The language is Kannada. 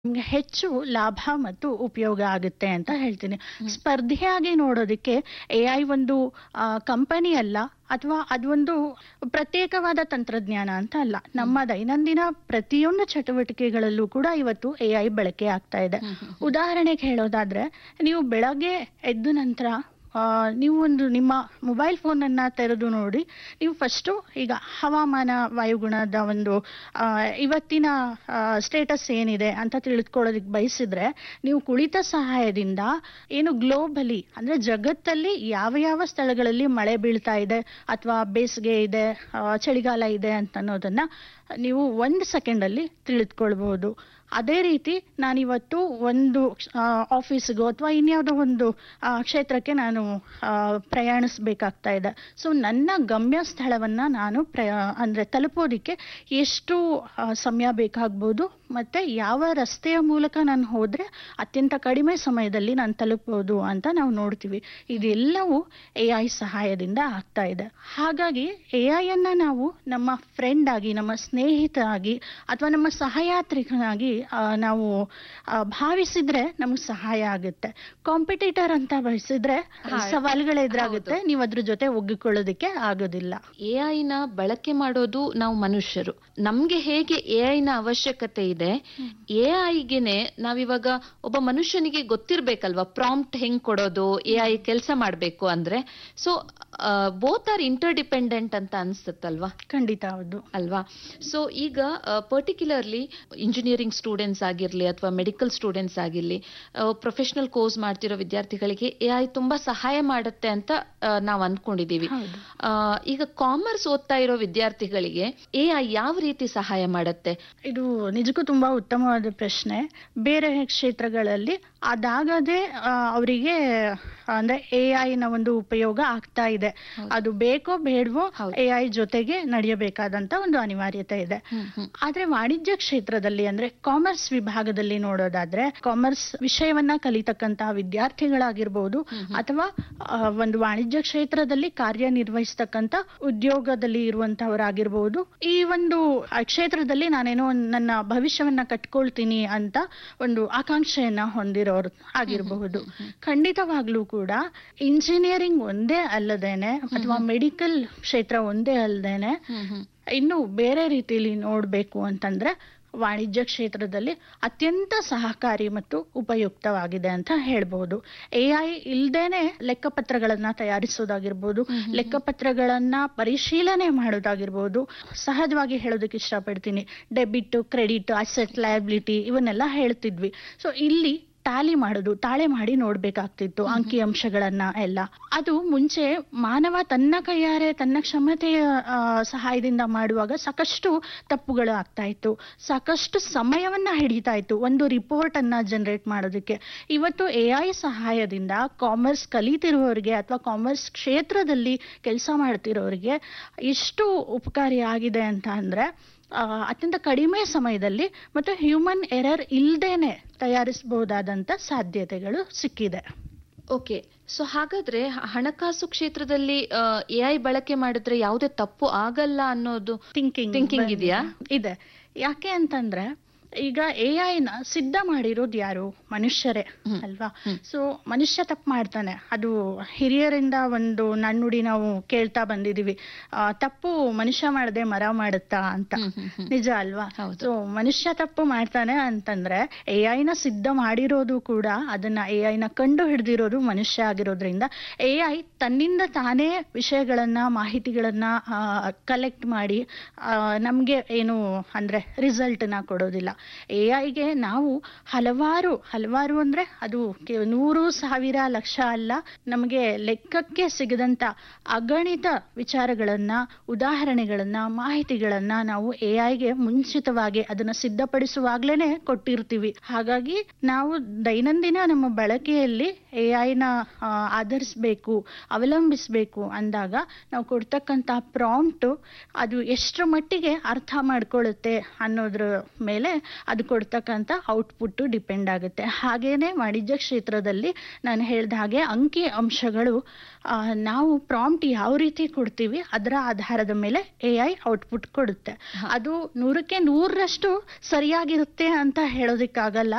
ನಿಮ್ಗೆ ಹೆಚ್ಚು ಲಾಭ ಮತ್ತು ಉಪಯೋಗ ಆಗುತ್ತೆ ಅಂತ ಹೇಳ್ತೀನಿ ಸ್ಪರ್ಧೆಯಾಗಿ ನೋಡೋದಕ್ಕೆ ಎ ಐ ಒಂದು ಕಂಪನಿ ಅಲ್ಲ ಅಥವಾ ಅದೊಂದು ಪ್ರತ್ಯೇಕವಾದ ತಂತ್ರಜ್ಞಾನ ಅಂತ ಅಲ್ಲ ನಮ್ಮ ದೈನಂದಿನ ಪ್ರತಿಯೊಂದು ಚಟುವಟಿಕೆಗಳಲ್ಲೂ ಕೂಡ ಇವತ್ತು ಎ ಐ ಬಳಕೆ ಆಗ್ತಾ ಇದೆ ಉದಾಹರಣೆಗೆ ಹೇಳೋದಾದ್ರೆ ನೀವು ಬೆಳಗ್ಗೆ ಎದ್ದ ನಂತರ ಆ, ನೀವು ಒಂದು ನಿಮ್ಮ ಮೊಬೈಲ್ ಫೋನನ್ನು ತೆರೆದು ನೋಡಿ ನೀವು ಫಸ್ಟು ಈಗ ಹವಾಮಾನ ವಾಯುಗುಣದ ಒಂದು ಆ, ಇವತ್ತಿನ ಸ್ಟೇಟಸ್ ಏನಿದೆ ಅಂತ ತಿಳಿದುಕೊಳ್ಳೋದಕ್ಕೆ ಬಯಸಿದ್ರೆ ನೀವು ಕುಳಿತ ಸಹಾಯದಿಂದ ಏನು ಗ್ಲೋಬಲಿ ಅಂದ್ರೆ ಜಗತ್ತಲ್ಲಿ ಯಾವ ಯಾವ ಸ್ಥಳಗಳಲ್ಲಿ ಮಳೆ ಬೀಳ್ತಾ ಇದೆ ಅಥವಾ ಬೇಸಿಗೆ ಇದೆ ಆ, ಚಳಿಗಾಲ ಇದೆ ಅಂತ ಅನ್ನೋದನ್ನ ನೀವು ಒಂದು ಸೆಕೆಂಡಲ್ಲಿ ತಿಳಿದುಕೊಳ್ಬಹುದು ಅದೇ ರೀತಿ ನಾನಿವತ್ತು ಒಂದು ಆಫೀಸ್ಗೋ ಅಥವಾ ಇನ್ಯಾವುದೋ ಒಂದು ಆ, ಕ್ಷೇತ್ರಕ್ಕೆ ನಾನು ಆ, ಪ್ರಯಾಣಿಸ್ಬೇಕಾಗ್ತಾ ಇದೆ ಸೊ ನನ್ನ ಗಮ್ಯ ಸ್ಥಳವನ್ನ ನಾನು ಪ್ರಯಾ ಅಂದ್ರೆ ತಲುಪೋದಿಕ್ಕೆ ಎಷ್ಟು ಆ, ಸಮಯ ಬೇಕಾಗ್ಬೋದು ಮತ್ತೆ ಯಾವ ರಸ್ತೆಯ ಮೂಲಕ ನಾನು ಹೋದ್ರೆ ಅತ್ಯಂತ ಕಡಿಮೆ ಸಮಯದಲ್ಲಿ ನಾನು ತಲುಪಬಹುದು ಅಂತ ನಾವು ನೋಡ್ತೀವಿ ಇದೆಲ್ಲವೂ ಎ ಐ ಸಹಾಯದಿಂದ ಆಗ್ತಾ ಇದೆ ಹಾಗಾಗಿ ಎ ಐ ಅನ್ನ ನಾವು ನಮ್ಮ ಫ್ರೆಂಡ್ ಆಗಿ ನಮ್ಮ ಸ್ನೇಹಿತ ಆಗಿ ಅಥವಾ ನಮ್ಮ ಸಹಯಾತ್ರಿಕನಾಗಿ ಆ, ನಾವು ಆ, ಭಾವಿಸಿದ್ರೆ ನಮಗೆ ಸಹಾಯ ಆಗುತ್ತೆ ಕಾಂಪಿಟೇಟರ್ ಅಂತ ಬಯಸಿದ್ರೆ ಸವಾಲುಗಳು ಎದುರಾಗುತ್ತೆ ನೀವು ಅದ್ರ ಜೊತೆ ಒಗ್ಗಿಕೊಳ್ಳೋದಕ್ಕೆ ಆಗೋದಿಲ್ಲ ಎ ನ ಬಳಕೆ ಮಾಡೋದು ನಾವು ಮನುಷ್ಯರು ನಮ್ಗೆ ಹೇಗೆ ಎ ನ ಅವಶ್ಯಕತೆ ಇದೆ ಎ ಐಗೆನೆ ನಾವಿವಾಗ ಒಬ್ಬ ಮನುಷ್ಯನಿಗೆ ಗೊತ್ತಿರ್ಬೇಕಲ್ವಾ ಪ್ರಾಂಪ್ಟ್ ಹೆಂಗ್ ಕೊಡೋದು ಎ ಐ ಕೆಲಸ ಮಾಡ್ಬೇಕು ಅಂದ್ರೆ so both are interdependent ಅಂತ ಅನ್ಸುತ್ತಲ್ವಾ ಖಂಡಿತ ಹೌದು ಅಲ್ವಾ ಸೊ ಈಗ ಪರ್ಟಿಕ್ಯುಲರ್ಲಿ ಇಂಜಿನಿಯರಿಂಗ್ ಸ್ಟೂಡೆಂಟ್ಸ್ ಆಗಿರ್ಲಿ ಅಥವಾ ಮೆಡಿಕಲ್ ಸ್ಟೂಡೆಂಟ್ಸ್ ಆಗಿರ್ಲಿ ಪ್ರೊಫೆಷನಲ್ ಕೋರ್ಸ್ ಮಾಡ್ತಿರೋ ವಿದ್ಯಾರ್ಥಿಗಳಿಗೆ ಎ ಐ ತುಂಬಾ ಸಹಾಯ ಮಾಡುತ್ತೆ ಅಂತ ನಾವು ಅನ್ಕೊಂಡಿದೀವಿ ಹೌದು. ಆ, ಈಗ ಕಾಮರ್ಸ್ ಓದ್ತಾ ಇರೋ ವಿದ್ಯಾರ್ಥಿಗಳಿಗೆ ಎ ಐ ಯಾವ ರೀತಿ ಸಹಾಯ ಮಾಡುತ್ತೆ ಇದು ನಿಜಕ್ಕೂ ತುಂಬಾ ಉತ್ತಮವಾದ ಪ್ರಶ್ನೆ ಬೇರೆ ಕ್ಷೇತ್ರಗಳಲ್ಲಿ ಅದಾಗದೆ ಅವರಿಗೆ ಅಂದ್ರೆ ಎ ನ ಒಂದು ಉಪಯೋಗ ಆಗ್ತಾ ಇದೆ ಅದು ಬೇಕೋ ಬೇಡವೋ ಹೌದು. ಎ ಐ ಜೊತೆಗೆ ನಡೆಯಬೇಕಾದಂತ ಒಂದು ಅನಿವಾರ್ಯತೆ ಇದೆ ಆದ್ರೆ ವಾಣಿಜ್ಯ ಕ್ಷೇತ್ರದಲ್ಲಿ ಅಂದ್ರೆ ಕಾಮರ್ಸ್ ವಿಭಾಗದಲ್ಲಿ ನೋಡೋದಾದ್ರೆ ಕಾಮರ್ಸ್ ವಿಷಯವನ್ನ ಕಲಿತಕ್ಕಂತಹ ವಿದ್ಯಾರ್ಥಿಗಳಾಗಿರ್ಬೋದು ಅಥವಾ ಆ, ಒಂದು ವಾಣಿಜ್ಯ ಕ್ಷೇತ್ರದಲ್ಲಿ ಕಾರ್ಯನಿರ್ವಹಿಸ್ತಕ್ಕಂತ ಉದ್ಯೋಗದಲ್ಲಿ ಇರುವಂತಹವರಾಗಿರ್ಬೋದು ಈ ಒಂದು ಆ, ಕ್ಷೇತ್ರದಲ್ಲಿ ನಾನೇನೋ ಒಂದ್ ನನ್ನ ಭವಿಷ್ಯವನ್ನ ಕಟ್ಕೊಳ್ತೀನಿ ಅಂತ ಒಂದು ಆಕಾಂಕ್ಷೆಯನ್ನ ಹೊಂದಿರೋರು ಆಗಿರಬಹುದು ಖಂಡಿತವಾಗ್ಲೂ ಕೂಡ ಇಂಜಿನಿಯರಿಂಗ್ ಒಂದೇ ಅಲ್ಲದೇನೆ ಅಥವಾ ಮೆಡಿಕಲ್ ಕ್ಷೇತ್ರ ಒಂದೇ ಅಲ್ಲದೇನೆ ಇನ್ನು ಬೇರೆ ರೀತಿಯಲ್ಲಿ ನೋಡ್ಬೇಕು ಅಂತಂದ್ರೆ ವಾಣಿಜ್ಯ ಕ್ಷೇತ್ರದಲ್ಲಿ ಅತ್ಯಂತ ಸಹಕಾರಿ ಮತ್ತು ಉಪಯುಕ್ತವಾಗಿದೆ ಅಂತ ಹೇಳ್ಬಹುದು ಎ ಐ ಇಲ್ದೇನೆ ಲೆಕ್ಕಪತ್ರಗಳನ್ನ ತಯಾರಿಸೋದಾಗಿರ್ಬೋದು ಲೆಕ್ಕಪತ್ರಗಳನ್ನ ಪರಿಶೀಲನೆ ಮಾಡೋದಾಗಿರ್ಬೋದು ಸಹಜವಾಗಿ ಹೇಳೋದಕ್ಕೆ ಇಷ್ಟಪಡ್ತೀನಿ ಡೆಬಿಟ್ ಕ್ರೆಡಿಟ್ ಅಸೆಟ್ ಲಯಬಿಲಿಟಿ ಇವನ್ನೆಲ್ಲ ಹೇಳ್ತಿದ್ವಿ ಸೊ ಇಲ್ಲಿ ಟ್ಯಾಲಿ ಮಾಡೋದು ತಾಳೆ ಮಾಡಿ ನೋಡ್ಬೇಕಾಗ್ತಿತ್ತು ಅಂಕಿ ಅಂಶಗಳನ್ನ ಎಲ್ಲ ಅದು ಮುಂಚೆ ಮಾನವ ತನ್ನ ಕೈಯಾರೆ ತನ್ನ ಕ್ಷಮತೆಯ ಆ, ಸಹಾಯದಿಂದ ಮಾಡುವಾಗ ಸಾಕಷ್ಟು ತಪ್ಪುಗಳು ಆಗ್ತಾ ಇತ್ತು ಸಾಕಷ್ಟು ಸಮಯವನ್ನ ಹಿಡಿತಾ ಇತ್ತು ಒಂದು ರಿಪೋರ್ಟ್ ಅನ್ನ ಜನರೇಟ್ ಮಾಡೋದಕ್ಕೆ ಇವತ್ತು ಎ ಐ ಸಹಾಯದಿಂದ ಕಾಮರ್ಸ್ ಕಲಿತಿರುವವರಿಗೆ ಅಥವಾ ಕಾಮರ್ಸ್ ಕ್ಷೇತ್ರದಲ್ಲಿ ಕೆಲಸ ಮಾಡ್ತಿರೋರಿಗೆ ಎಷ್ಟು ಉಪಕಾರಿಯಾಗಿದೆ ಅಂತ ಅಂದ್ರೆ ಆ, ಅತ್ಯಂತ ಕಡಿಮೆ ಸಮಯದಲ್ಲಿ ಮತ್ತು ಹ್ಯೂಮನ್ ಎರರ್ ಇಲ್ದೇನೆ ತಯಾರಿಸಬಹುದಾದಂತ ಸಾಧ್ಯತೆಗಳು ಸಿಕ್ಕಿದೆ ಓಕೆ ಸೊ ಹಾಗಾದ್ರೆ ಹ- ಹಣಕಾಸು ಕ್ಷೇತ್ರದಲ್ಲಿ ಎ ಐ ಬಳಕೆ ಮಾಡಿದ್ರೆ ಯಾವುದೇ ತಪ್ಪು ಆಗಲ್ಲ ಅನ್ನೋದು ಥಿಂಕಿಂಗ್ Thinking ಇದೆಯಾ? ಇದೆ ಯಾಕೆ ಅಂತಂದ್ರೆ ಈಗ ಎ ನ ಸಿದ್ಧ ಮಾಡಿರೋದು ಯಾರು ಮನುಷ್ಯರೇ ಅಲ್ವಾ ಸೊ ಮನುಷ್ಯ ತಪ್ಪು ಮಾಡ್ತಾನೆ ಅದು ಹಿರಿಯರಿಂದ ಒಂದು ನನ್ನುಡಿ ನಾವು ಕೇಳ್ತಾ ಬಂದಿದೀವಿ ಆ, ತಪ್ಪು ಮನುಷ್ಯ ಮಾಡದೆ ಮರ ಮಾಡುತ್ತಾ ಅಂತ ನಿಜ ಅಲ್ವಾ ಹೌದು. ಸೊ ಮನುಷ್ಯ ತಪ್ಪು ಮಾಡ್ತಾನೆ ಅಂತಂದ್ರೆ ಎ ನ ಸಿದ್ಧ ಮಾಡಿರೋದು ಕೂಡ ಅದನ್ನ ಎ ನ ಕಂಡು ಹಿಡಿದಿರೋದು ಮನುಷ್ಯ ಆಗಿರೋದ್ರಿಂದ ಎ ಐ ತನ್ನಿಂದ ತಾನೇ ವಿಷಯಗಳನ್ನ ಮಾಹಿತಿಗಳನ್ನ ಕಲೆಕ್ಟ್ ಮಾಡಿ ಆ, ನಮ್ಗೆ ಏನು ಅಂದ್ರೆ ರಿಸಲ್ಟ್ ನ ಕೊಡೋದಿಲ್ಲ ಎ ಐಗೆ ನಾವು ಹಲವಾರು ಹಲವಾರು ಅಂದ್ರೆ ಅದು ಕೆ- ನೂರು ಸಾವಿರ ಲಕ್ಷ ಅಲ್ಲ ನಮಗೆ ಲೆಕ್ಕಕ್ಕೆ ಸಿಗದಂತ ಅಗಣಿತ ವಿಚಾರಗಳನ್ನ ಉದಾಹರಣೆಗಳನ್ನ ಮಾಹಿತಿಗಳನ್ನ ನಾವು ಎ ಐಗೆ ಮುಂಚಿತವಾಗಿ ಅದನ್ನ ಸಿದ್ಧಪಡಿಸುವಾಗ್ಲೇನೆ ಕೊಟ್ಟಿರ್ತೀವಿ ಹಾಗಾಗಿ ನಾವು ದೈನಂದಿನ ನಮ್ಮ ಬಳಕೆಯಲ್ಲಿ ಎ ಐನ ಆಧರಿಸ್ಬೇಕು ಅವಲಂಬಿಸ್ಬೇಕು ಅಂದಾಗ ನಾವು ಕೊಡ್ತಕ್ಕಂತ ಪ್ರಾಂಪ್ಟ್ ಅದು ಎಷ್ಟರ ಮಟ್ಟಿಗೆ ಅರ್ಥ ಮಾಡ್ಕೊಳ್ಳುತ್ತೆ ಅನ್ನೋದ್ರ ಮೇಲೆ ಅದು ಕೊಡ್ತಕ್ಕಂತ ಔಟ್ಪುಟ್ ಡಿಪೆಂಡ್ ಆಗುತ್ತೆ ಹಾಗೇನೆ ವಾಣಿಜ್ಯ ಕ್ಷೇತ್ರದಲ್ಲಿ ನಾನು ಹೇಳ್ದ ಹಾಗೆ ಅಂಕಿ ಅಂಶಗಳು ಆ, ನಾವು ಪ್ರಾಂಪ್ಟ್ ಯಾವ ರೀತಿ ಕೊಡ್ತೀವಿ ಅದರ ಆಧಾರದ ಮೇಲೆ ಎ ಐ ಔಟ್ಪುಟ್ ಕೊಡುತ್ತೆ ಅದು ನೂರಕ್ಕೆ ನೂರರಷ್ಟು ಸರಿಯಾಗಿರುತ್ತೆ ಅಂತ ಹೇಳೋದಕ್ಕಾಗಲ್ಲ